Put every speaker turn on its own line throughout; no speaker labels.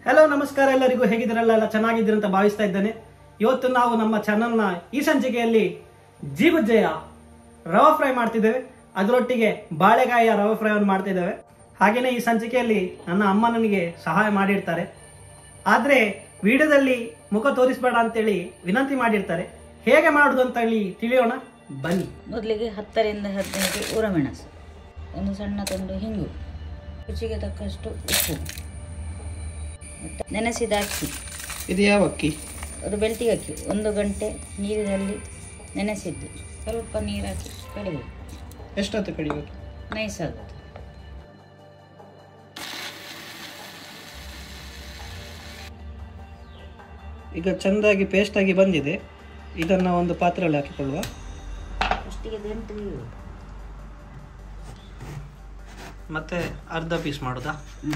hello ನಮಸ್ಕಾರ ಎಲ್ಲರಿಗೂ ಹೇಗಿದ್ದೀರಲ್ಲ ಎಲ್ಲ ಚೆನ್ನಾಗಿದ್ದೀರ ಅಂತ ಭಾವಿಸ್ತಾ ಇದ್ದೇನೆ ಇವತ್ತು ನಾವು ನಮ್ಮ ಚಾನಲ್ನ ಈ ಸಂಚಿಕೆಯಲ್ಲಿ ಜೀಗುಜ್ಜೆಯ ರವಾ ಫ್ರೈ ಮಾಡ್ತಿದ್ದೇವೆ ಅದರೊಟ್ಟಿಗೆ ಬಾಳೆಕಾಯಿಯ ರವಾ ಫ್ರೈ ಅನ್ನು ಮಾಡ್ತಿದ್ದೇವೆ ಹಾಗೇನೆ ಈ ಸಂಚಿಕೆಯಲ್ಲಿ ನನ್ನ ಅಮ್ಮ ನನಗೆ ಸಹಾಯ ಮಾಡಿರ್ತಾರೆ ಆದ್ರೆ ವಿಡಿಯೋದಲ್ಲಿ ಮುಖ ತೋರಿಸಬೇಡ ಅಂತೇಳಿ ವಿನಂತಿ ಮಾಡಿರ್ತಾರೆ ಹೇಗೆ ಮಾಡುದು ಅಂತ ಹೇಳಿ ತಿಳಿಯೋಣ ಬನ್ನಿ
ಮೊದಲಿಗೆ ಹತ್ತರಿಂದ ಹದಿನೈದು ಊರಮೆಣಸು ಒಂದು ಸಣ್ಣ ತುಂಡು ಹಿಂಗು ರುಚಿಗೆ ತಕ್ಕಷ್ಟು ಉಪ್ಪು ಮತ್ತು ನೆನೆಸಿದ ಅಕ್ಕಿ
ಇದು ಯಾವ ಅಕ್ಕಿ
ಅದು ಬೆಳ್ತಿಗೆ ಅಕ್ಕಿ ಒಂದು ಗಂಟೆ ನೀರಿನಲ್ಲಿ ನೆನೆಸಿದ್ದು ಸ್ವಲ್ಪ ನೀರು ಹಾಕಿ ಕಡಿಬೇಕು
ಎಷ್ಟೊತ್ತು ಕಡಿಬೇಕು
ನೈಸ್ ಆಗುತ್ತೆ
ಈಗ ಚೆಂದಾಗಿ ಪೇಸ್ಟ್ ಆಗಿ ಬಂದಿದೆ ಇದನ್ನ ಒಂದು ಪಾತ್ರೆಯಲ್ಲಿ ಹಾಕಿಕೊಳ್ಳುವ
ಫಸ್ಟಿಗೆ ದಂಟು
ಮತ್ತೆ ಅರ್ಧ ಪೀಸ್ ಮಾಡುದಾ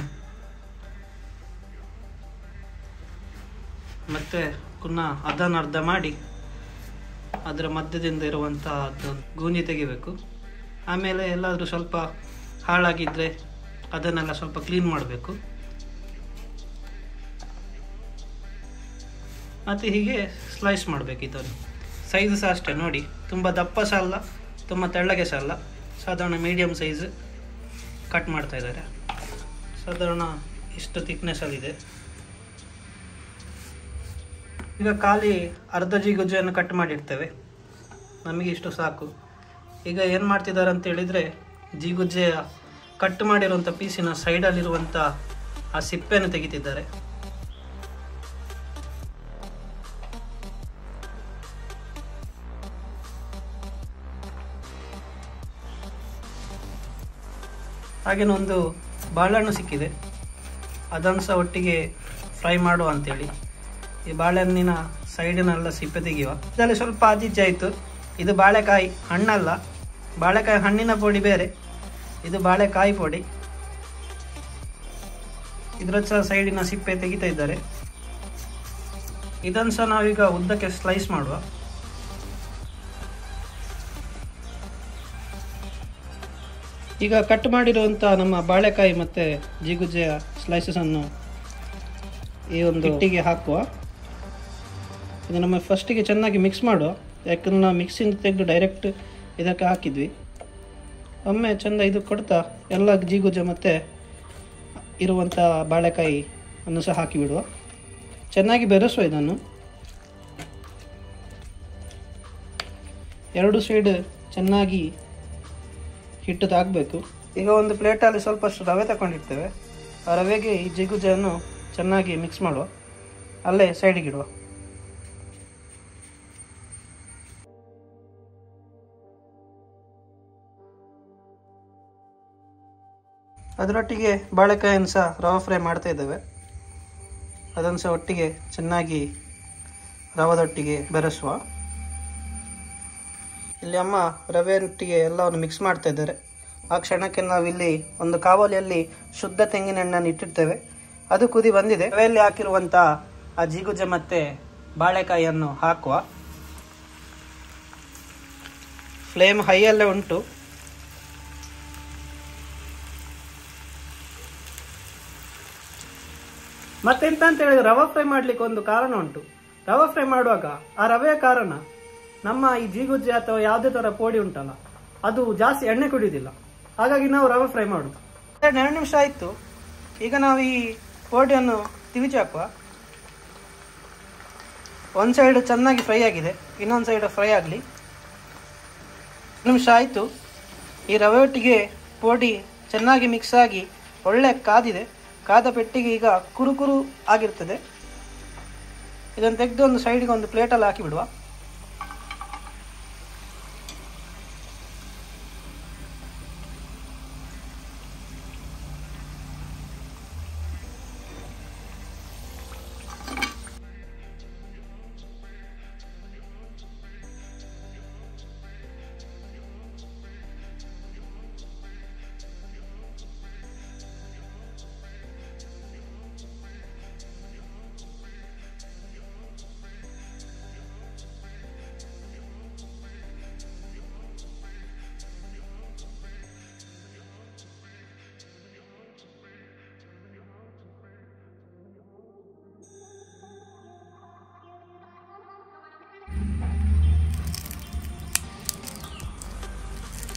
ಮತ್ತೆ ಪುನಃ ಅದನ್ನು ಅರ್ಧ ಮಾಡಿ ಅದರ ಮಧ್ಯದಿಂದ ಇರುವಂಥ ಗೂಂಜಿ ತೆಗಿಬೇಕು ಆಮೇಲೆ ಎಲ್ಲಾದರೂ ಸ್ವಲ್ಪ ಹಾಳಾಗಿದ್ದರೆ ಅದನ್ನೆಲ್ಲ ಸ್ವಲ್ಪ ಕ್ಲೀನ್ ಮಾಡಬೇಕು ಮತ್ತು ಹೀಗೆ ಸ್ಲೈಸ್ ಮಾಡಬೇಕು ಇದನ್ನು ಸೈಜ್ ಸಹ ಅಷ್ಟೇ ನೋಡಿ ತುಂಬ ದಪ್ಪ ಸಹ ಅಲ್ಲ ತುಂಬ ತೆಳ್ಳಗೆ ಸಹ ಅಲ್ಲ ಸಾಧಾರಣ ಮೀಡಿಯಮ್ ಸೈಜ್ ಕಟ್ ಮಾಡ್ತಾ ಇದ್ದಾರೆ ಸಾಧಾರಣ ಇಷ್ಟು ಥಿಕ್ನೆಸ್ಸಲ್ಲಿದೆ ಈಗ ಖಾಲಿ ಅರ್ಧ ಜಿಗುಜ್ಜೆಯನ್ನು ಕಟ್ ಮಾಡಿರ್ತೇವೆ ನಮಗೆ ಇಷ್ಟು ಸಾಕು ಈಗ ಏನು ಮಾಡ್ತಿದ್ದಾರೆ ಅಂತ ಹೇಳಿದರೆ ಜಿಗುಜ್ಜೆಯ ಕಟ್ ಮಾಡಿರುವಂಥ ಪೀಸಿನ ಸೈಡಲ್ಲಿರುವಂಥ ಆ ಸಿಪ್ಪೆಯನ್ನು ತೆಗಿತಿದ್ದಾರೆ ಹಾಗೇನೆ ಒಂದು ಬಾಳೆಹಣ್ಣು ಸಿಕ್ಕಿದೆ ಅದನ್ನು ಸಹ ಒಟ್ಟಿಗೆ ಫ್ರೈ ಮಾಡುವ ಅಂತೇಳಿ ಈ ಬಾಳೆಹಣ್ಣಿನ ಸೈಡಿನೆಲ್ಲ ಸಿಪ್ಪೆ ತೆಗೆಯುವ ಇದರಲ್ಲಿ ಸ್ವಲ್ಪ ಆದಿಜ್ಜೆ ಆಯಿತು ಇದು ಬಾಳೆಕಾಯಿ ಹಣ್ಣಲ್ಲ ಬಾಳೆಕಾಯಿ ಹಣ್ಣಿನ ಪುಡಿ ಬೇರೆ ಇದು ಬಾಳೆಕಾಯಿ ಪುಡಿ ಇದರ ಸಹ ಸೈಡಿನ ಸಿಪ್ಪೆ ತೆಗಿತಾ ಇದ್ದಾರೆ ಇದನ್ನು ಸಹ ನಾವೀಗ ಉದ್ದಕ್ಕೆ ಸ್ಲೈಸ್ ಮಾಡುವ ಈಗ ಕಟ್ ಮಾಡಿರುವಂಥ ನಮ್ಮ ಬಾಳೆಕಾಯಿ ಮತ್ತು ಜಿಗುಜ್ಜೆಯ ಸ್ಲೈಸಸ್ ಅನ್ನು ಈ ಒಂದು ಹಿಟ್ಟಿಗೆ ಹಾಕುವ ಇದು ನಮ್ಮ ಫಸ್ಟಿಗೆ ಚೆನ್ನಾಗಿ ಮಿಕ್ಸ್ ಮಾಡುವ ಯಾಕಂದ್ರೆ ನಾವು ಮಿಕ್ಸಿಂಗ್ ತೆಗೆದು ಡೈರೆಕ್ಟ್ ಇದಕ್ಕೆ ಹಾಕಿದ್ವಿ ಒಮ್ಮೆ ಚೆಂದ ಇದು ಕೊಡ್ತಾ ಎಲ್ಲ ಜಿಗುಜ್ಜೆ ಮತ್ತು ಇರುವಂಥ ಬಾಳೆಕಾಯಿ ಅನ್ನು ಸಹ ಹಾಕಿಬಿಡುವ ಚೆನ್ನಾಗಿ ಬೆರೆಸುವ ಇದನ್ನು ಎರಡು ಸೈಡ್ ಚೆನ್ನಾಗಿ ಹಿಟ್ಟು ತಾಗಬೇಕು ಈಗ ಒಂದು ಪ್ಲೇಟಲ್ಲಿ ಸ್ವಲ್ಪಷ್ಟು ರವೆ ತಗೊಂಡಿರ್ತೇವೆ ಆ ರವೆಗೆ ಈ ಜಿಗುಜೆಯನ್ನು ಚೆನ್ನಾಗಿ ಮಿಕ್ಸ್ ಮಾಡುವ ಅಲ್ಲೇ ಸೈಡಿಗೆ ಇಡುವ ಅದರೊಟ್ಟಿಗೆ ಬಾಳೆಕಾಯನ್ನು ಸಹ ರವೆ ಫ್ರೈ ಮಾಡ್ತಾ ಇದ್ದೇವೆ ಅದನ್ನು ಸಹ ಒಟ್ಟಿಗೆ ಚೆನ್ನಾಗಿ ರವದೊಟ್ಟಿಗೆ ಬೆರೆಸುವ ಇಲ್ಲಿ ಅಮ್ಮ ರವೆಯೊಟ್ಟಿಗೆ ಎಲ್ಲವನ್ನು ಮಿಕ್ಸ್ ಮಾಡ್ತಾ ಇದ್ದಾರೆ ಆ ಕ್ಷಣಕ್ಕೆ ನಾವಿಲ್ಲಿ ಒಂದು ಕಾವಲಿಯಲ್ಲಿ ಶುದ್ಧ ತೆಂಗಿನೆಣ್ಣನ್ನು ಇಟ್ಟಿರ್ತೇವೆ ಅದು ಕುದಿ ಬಂದಿದೆ ರವೆಯಲ್ಲಿ ಹಾಕಿರುವಂಥ ಆ ಜಿಗುಜೆ ಮತ್ತೆ ಬಾಳೆಕಾಯಿಯನ್ನು ಹಾಕುವ ಫ್ಲೇಮ್ ಹೈಯಲ್ಲೇ ಉಂಟು ಮತ್ತೆಂತ ಅಂತ ಹೇಳಿದ್ರೆ ರವೆ ಫ್ರೈ ಮಾಡ್ಲಿಕ್ಕೆ ಒಂದು ಕಾರಣ ಉಂಟು ರವೆ ಫ್ರೈ ಮಾಡುವಾಗ ಆ ರವೆಯ ಕಾರಣ ನಮ್ಮ ಈ ಜೀಗುಜ್ಜೆ ಅಥವಾ ಯಾವುದೇ ತರ ಪೋಡಿ ಉಂಟಲ್ಲ ಅದು ಜಾಸ್ತಿ ಎಣ್ಣೆ ಕುಡಿಯುವುದಿಲ್ಲ ಹಾಗಾಗಿ ನಾವು ರವೆ ಫ್ರೈ ಮಾಡುದು ಎರಡು ನಿಮಿಷ ಆಯ್ತು ಈಗ ನಾವು ಈ ಪೋಡಿಯನ್ನು ತಿವಿಚಿ ಹಾಕುವ ಒಂದು ಸೈಡ್ ಚೆನ್ನಾಗಿ ಫ್ರೈ ಆಗಿದೆ ಇನ್ನೊಂದು ಸೈಡ್ ಫ್ರೈ ಆಗಲಿ ನಿಮಿಷ ಆಯಿತು ಈ ರವೆ ಒಟ್ಟಿಗೆ ಪೋಡಿ ಚೆನ್ನಾಗಿ ಮಿಕ್ಸ್ ಆಗಿ ಒಳ್ಳೆ ಕಾದಿದೆ ಕಾದ ಪೆಟ್ಟಿಗೆ ಈಗ ಕುರುಕುರು ಆಗಿರ್ತದೆ ಇದನ್ನು ತೆಗೆದು ಒಂದು ಸೈಡಿಗೆ ಒಂದು ಪ್ಲೇಟಲ್ಲಿ ಹಾಕಿ ಬಿಡುವ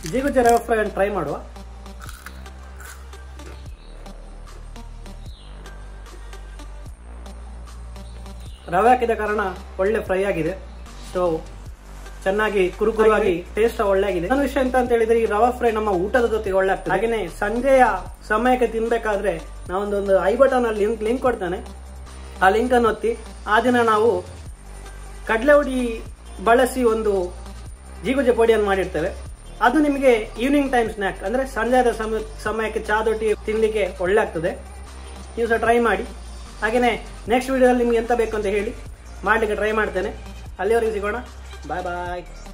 ಜಿಗುಜೆ ರವೆ ಫ್ರೈ ಟ್ರೈ ಮಾಡುವ ರವೆ ಹಾಕಿದ ಕಾರಣ ಒಳ್ಳೆ ಫ್ರೈ ಆಗಿದೆ ಸೊ ಚೆನ್ನಾಗಿ ಕುರುಕುರುವಾಗಿ ಟೇಸ್ಟ್ ಒಳ್ಳೆ ಆಗಿದೆ ಇನ್ನೊಂದು ವಿಷಯ ಎಂತ ಅಂತ ಹೇಳಿದ್ರೆ ಈ ರವಾ ಫ್ರೈ ನಮ್ಮ ಊಟದ ಜೊತೆಗೆ ಒಳ್ಳೆ ಆಗ್ತದೆ ಹಾಗೇನೆ ಸಂಜೆಯ ಸಮಯಕ್ಕೆ ತಿನ್ಬೇಕಾದ್ರೆ ನಾವೊಂದೊಂದು ಐ ಬಟನ್ ಅಲ್ಲಿ ಲಿಂಕ್ ಲಿಂಕ್ ಕೊಡ್ತಾನೆ ಆ ಲಿಂಕ್ ಅನ್ನು ಒತ್ತಿ ಆ ದಿನ ನಾವು ಕಡಲೆ ಹುಡಿ ಬಳಸಿ ಒಂದು ಜೀಗುಜೆ ಪುಡಿಯನ್ನು ಮಾಡಿರ್ತೇವೆ ಅದು ನಿಮಗೆ ಈವ್ನಿಂಗ್ ಟೈಮ್ ಸ್ನ್ಯಾಕ್ ಅಂದ್ರೆ ಸಂಜೆದ ಸಮಯ ಸಮಯಕ್ಕೆ ಚಾದೊಟ್ಟಿ ತಿನ್ಲಿಕ್ಕೆ ಒಳ್ಳೆ ಆಗ್ತದೆ ನೀವು ಸಹ ಟ್ರೈ ಮಾಡಿ ಹಾಗೆಯೇ ನೆಕ್ಸ್ಟ್ ವಿಡಿಯೋದಲ್ಲಿ ನಿಮ್ಗೆ ಎಂತ ಬೇಕು ಅಂತ ಹೇಳಿ ಮಾಡಲಿಕ್ಕೆ ಟ್ರೈ ಮಾಡ್ತೇನೆ ಅಲ್ಲಿವರೆಗೆ ಸಿಗೋಣ ಬಾಯ್ ಬಾಯ್